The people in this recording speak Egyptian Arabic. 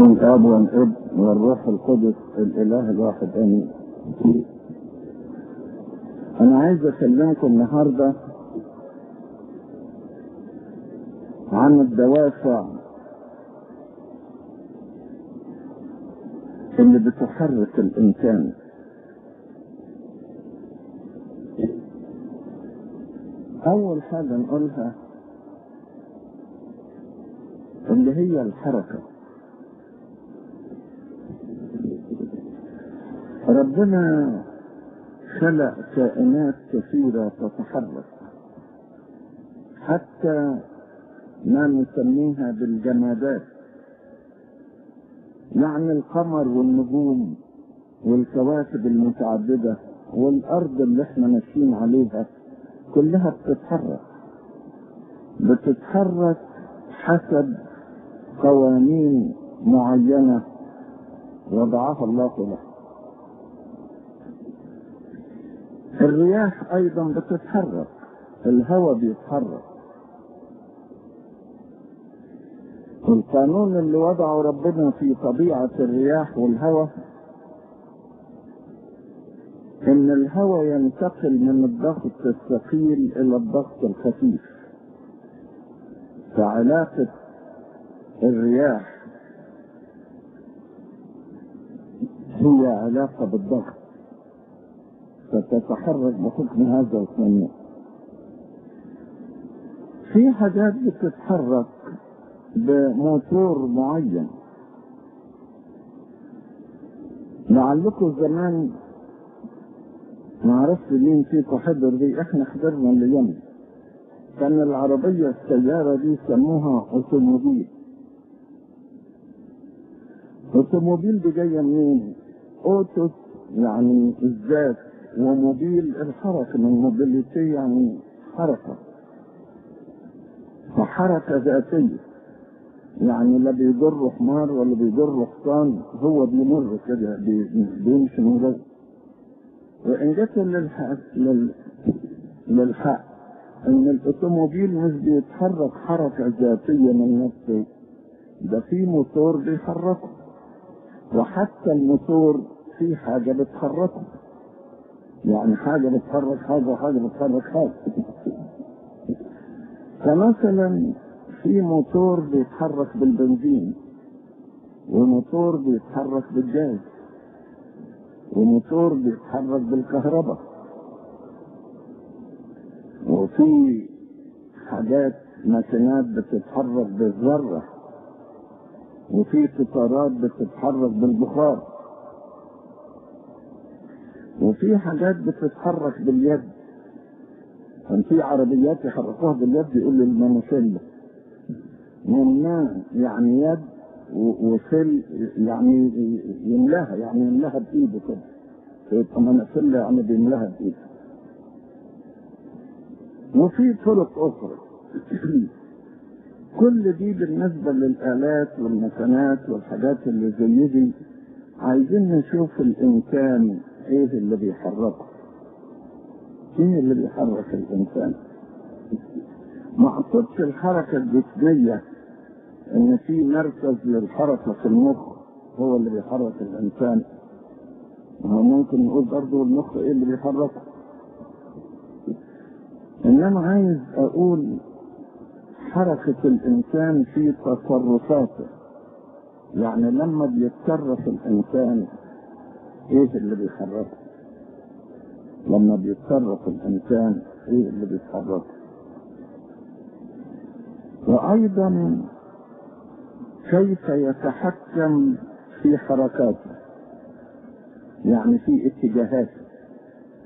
باسم الاب والابن والروح القدس الاله الواحد امين انا عايز اكلمكم النهارده عن الدوافع اللي بتحرك الانسان اول حاجه نقولها اللي هي الحركه ربنا خلق كائنات كثيرة تتحرك حتى ما نسميها بالجمادات يعني القمر والنجوم والكواكب المتعددة والأرض اللي احنا ماشيين عليها كلها بتتحرك بتتحرك حسب قوانين معينة وضعها الله له الرياح ايضا بتتحرك الهواء بيتحرك القانون اللي وضعه ربنا في طبيعة الرياح والهواء ان الهواء ينتقل من الضغط الثقيل الى الضغط الخفيف فعلاقة الرياح هي علاقة بالضغط فتتحرك بحكم هذا القانون في حاجات بتتحرك بموتور معين لعلكم زمان ما عرفت مين فيكم حضر دي احنا حضرنا الايام كان العربية السيارة دي سموها اوتوموبيل اوتوموبيل دي جاية منين؟ اوتوس يعني الذات وموبيل الحركة من موبيليتي يعني حركة فحركة ذاتية يعني لا بيجر حمار ولا بيجر حصان هو بيمر كده بيمشي من غير وإن جت للحق لل... للحق إن الأوتوموبيل مش بيتحرك حركة ذاتية من نفسه ده في موتور بيحركه وحتى الموتور في حاجة بتحركه يعني حاجة بتحرك حاجة وحاجة بتحرك حاجة فمثلا في موتور بيتحرك بالبنزين وموتور بيتحرك بالجاز وموتور بيتحرك بالكهرباء وفي حاجات ماكينات بتتحرك بالذرة وفي قطارات بتتحرك بالبخار وفي حاجات بتتحرك باليد كان في عربيات يحركوها باليد يقول لي المانوسيلا يمناه يعني يد وسل يعني يملاها يعني يملاها بايده كده فيبقى مانوسيلا يعني بيملاها بايده وفي طرق اخرى كل دي بالنسبه للالات والمكانات والحاجات اللي زي دي عايزين نشوف الانسان ايه اللي بيحركه ايه اللي بيحرك الانسان ما اقصدش الحركة الجسمية ان في مركز للحركة في المخ هو اللي بيحرك الانسان هو ممكن نقول برضه المخ ايه اللي بيحركه انما عايز اقول حركة الانسان في تصرفاته يعني لما بيتصرف الانسان ايه اللي بيحركه لما بيتصرف الانسان ايه اللي بيتحركه وايضا كيف يتحكم في حركاته يعني في اتجاهاته